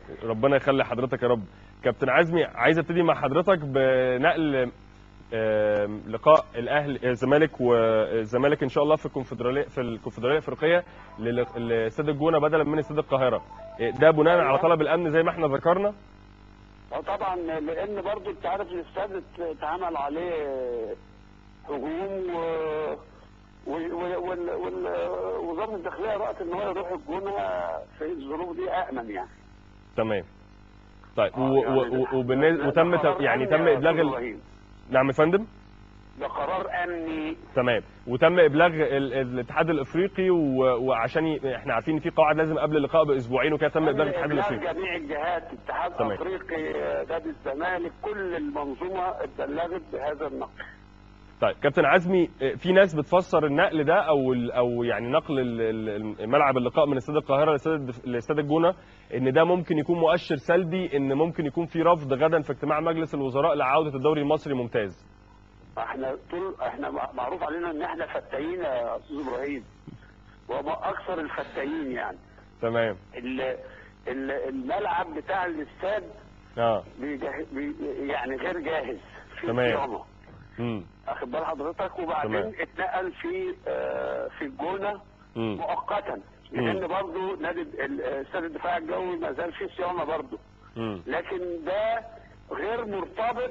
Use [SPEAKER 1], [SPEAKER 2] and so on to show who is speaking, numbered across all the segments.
[SPEAKER 1] ربنا يخلي حضرتك يا رب كابتن عزمي عايز ابتدي مع حضرتك بنقل آم، لقاء الاهلي الزمالك والزمالك ان شاء الله في الكونفدراليه في الكونفدراليه الافريقيه لل- لاستاد الجونه بدلا من استاد القاهره إيه، ده بناء على طلب الامن زي ما احنا ذكرنا
[SPEAKER 2] اه طبعا لان برضو انت عارف الاستاد اتعمل عليه هجوم و وال- وال- وال- وال- وزاره الداخليه رأت ان هو يروح الجونه في الظروف دي امن يعني
[SPEAKER 1] تمام طيب
[SPEAKER 2] آه،
[SPEAKER 1] و-
[SPEAKER 2] يعني
[SPEAKER 1] و-
[SPEAKER 2] ده-
[SPEAKER 1] و- وبالنسبه
[SPEAKER 2] ده
[SPEAKER 1] وتم
[SPEAKER 2] قرار
[SPEAKER 1] ت- يعني
[SPEAKER 2] أمني
[SPEAKER 1] تم
[SPEAKER 2] يا
[SPEAKER 1] ابلاغ
[SPEAKER 2] أستاذ
[SPEAKER 1] ال...
[SPEAKER 2] إبراهيم.
[SPEAKER 1] نعم يا فندم
[SPEAKER 2] ده قرار امني
[SPEAKER 1] تمام وتم ابلاغ ال- الاتحاد الافريقي و- وعشان ي... احنا عارفين ان في قواعد لازم قبل اللقاء باسبوعين وكده تم ابلاغ الاتحاد
[SPEAKER 2] إبلاغ
[SPEAKER 1] الافريقي
[SPEAKER 2] جميع الجهات اتحاد
[SPEAKER 1] تمام.
[SPEAKER 2] افريقي نادي الزمالك كل المنظومه اتبلغت بهذا النقل
[SPEAKER 1] طيب كابتن عزمي اه، في ناس بتفسر النقل ده او ال... او يعني نقل ال- ال- ملعب اللقاء من استاد القاهره لاستاد لاستاد الجونه ان ده ممكن يكون مؤشر سلبي ان ممكن يكون في رفض غدا في اجتماع مجلس الوزراء لعوده الدوري المصري ممتاز
[SPEAKER 2] احنا طول احنا مع- معروف علينا ان احنا فتاين يا استاذ ابراهيم وما اكثر الفتاين يعني
[SPEAKER 1] تمام
[SPEAKER 2] ال- ال- الملعب بتاع الاستاد
[SPEAKER 1] اه
[SPEAKER 2] بيجه... بي... يعني غير جاهز في
[SPEAKER 1] تمام.
[SPEAKER 2] صيانه
[SPEAKER 1] امم
[SPEAKER 2] واخد بال حضرتك وبعدين
[SPEAKER 1] تمام.
[SPEAKER 2] اتنقل في آه، في الجونه
[SPEAKER 1] امم
[SPEAKER 2] مؤقتا لان برضه نادي ال- استاد الدفاع الجوي ما زال فيه صيانه برضه
[SPEAKER 1] امم
[SPEAKER 2] لكن ده غير مرتبط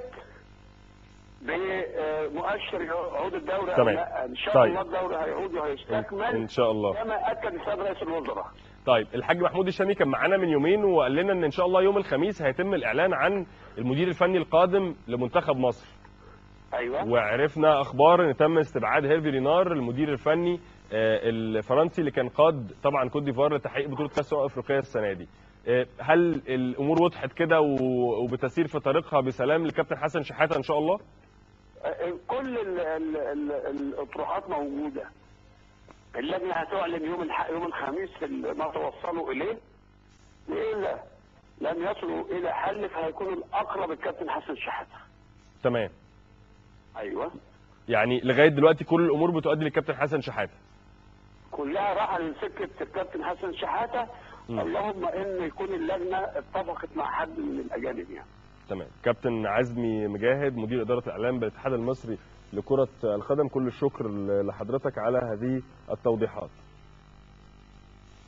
[SPEAKER 2] بمؤشر يعود الدوري او
[SPEAKER 1] تمام.
[SPEAKER 2] لا ان شاء
[SPEAKER 1] طيب.
[SPEAKER 2] الله الدوري هيعود وهيستكمل
[SPEAKER 1] ان شاء الله
[SPEAKER 2] كما اكد السيد رئيس الوزراء
[SPEAKER 1] طيب الحاج محمود الشامي كان معانا من يومين وقال لنا ان ان شاء الله يوم الخميس هيتم الاعلان عن المدير الفني القادم لمنتخب مصر
[SPEAKER 2] ايوه
[SPEAKER 1] وعرفنا اخبار ان تم استبعاد هيرفي رينار المدير الفني آه، الفرنسي اللي كان قاد طبعا كوت ديفوار لتحقيق بطوله كاس الامم الافريقيه السنه دي آه، هل الامور وضحت كده و- وبتسير في طريقها بسلام لكابتن حسن شحاته ان شاء الله
[SPEAKER 2] آه، كل ال- ال- ال- الاطروحات موجوده اللجنه هتعلن يوم الح... يوم الخميس ال- ما توصلوا اليه والا لم يصلوا الى حل فهيكون الاقرب الكابتن حسن شحاته
[SPEAKER 1] تمام
[SPEAKER 2] ايوه
[SPEAKER 1] يعني لغايه دلوقتي كل الامور بتؤدي للكابتن حسن شحاته
[SPEAKER 2] كلها راحه لسكه الكابتن حسن شحاته
[SPEAKER 1] مم.
[SPEAKER 2] اللهم ان يكون اللجنه اتفقت مع حد من الاجانب يعني
[SPEAKER 1] تمام كابتن عزمي مجاهد مدير اداره الاعلام بالاتحاد المصري لكره القدم كل الشكر لحضرتك على هذه التوضيحات